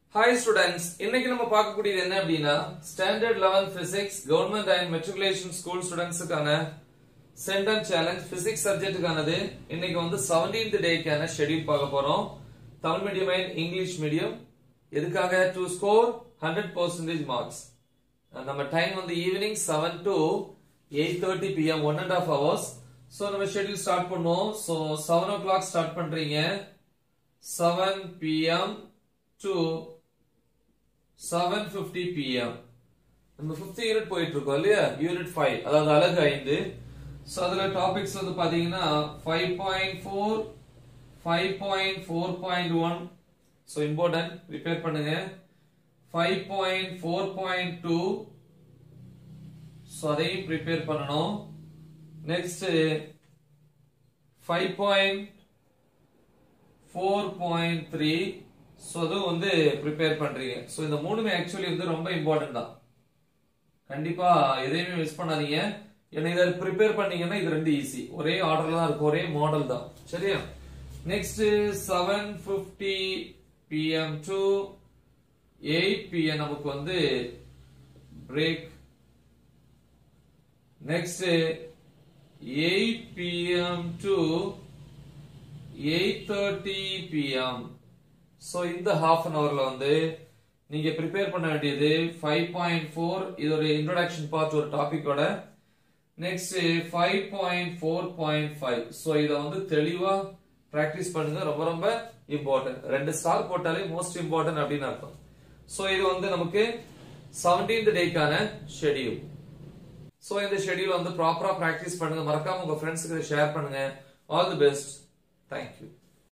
hi students இன்னைக்கு நம்ம பார்க்கக்கூடியது என்ன அப்படின்னா standard level physics government and matriculation school ஸ்டூடெண்ட்ஸுக்கான சென்டம் சேலஞ்ச் பிசிக்ஸ் சப்ஜெக்ட்டுக்கானது இன்னைக்கு வந்து 17th டேக்கான ஷெட்யூல் பார்க்க போறோம் Tamil medium and English medium எதுக்காக to score hundred percentage marks நம்ம டைம் வந்து evening seven to eight thirty PM one and half hours so நம்ம ஷெட்யூல் ஸ்டார்ட் பண்ணுவோம் so seven o'clock start பண்றீங்க seven PM to seven fifty PM நம்ம fifth unit போயிட்டு இருக்கோம் இல்லையா unit five அதாவது அழகு ஐந்து ஸோ அதுல டாபிக்ஸ் வந்து பாத்தீங்கன்னா five point four five point four point one so important prepare பண்ணுங்க five point four point two so அதையும் ப்ரிப்பேர் பண்ணணும் next five point four point three so அதுவும் வந்து ப்ரிப்பேர் பண்றீங்க ஸோ இந்த மூணுமே ஆக்சுவலி வந்து ரொம்ப இம்பார்ட்டன்ட் தான் கண்டிப்பா எதையுமே மிஸ் பண்ணாதீங்க ஏன்னா இதை ப்ரிப்பேர் பண்ணீங்கன்னா இது ரெண்டு ஈஸி ஒரே ஆர்டர்ல தான் இருக்கும் ஒரே மாடல் தான் சரியா next seven fifty PM to eight PM நமக்கு வந்து break next eight PM to eight thirty PM so இந்த ஹாஃப் அன் ஹவர்ல வந்து நீங்க ப்ரிப்பேர் பண்ண வேண்டியது ஃபைவ் பாயிண்ட் ஃபோர் இதோட இன்ட்ரோடக்ஷன் பார்ட் ஒரு டாபிக்கோட next five point four point five so இதை வந்து தெளிவா ப்ராக்டிஸ் பண்ணுங்க ரொம்ப ரொம்ப இம்பார்ட்டன்ட் ரெண்டு ஸ்டார் போட்டாலே மோஸ்ட் இம்பார்ட்டன்ட் அப்படின்னு அர்த்தம் ஸோ இது வந்து நமக்கு செவன்டீன்த் டேக்கான ஷெடியூல் ஸோ இந்த ஷெடியூல் வந்து ப்ராப்பரா ப்ராக்டிஸ் பண்ணுங்க மறக்காம உங்க ஃப்ரெண்ட்ஸுக்கு ஷேர் பண்ணுங்க ஆல் தி பெஸ்ட் தேங்க்யூ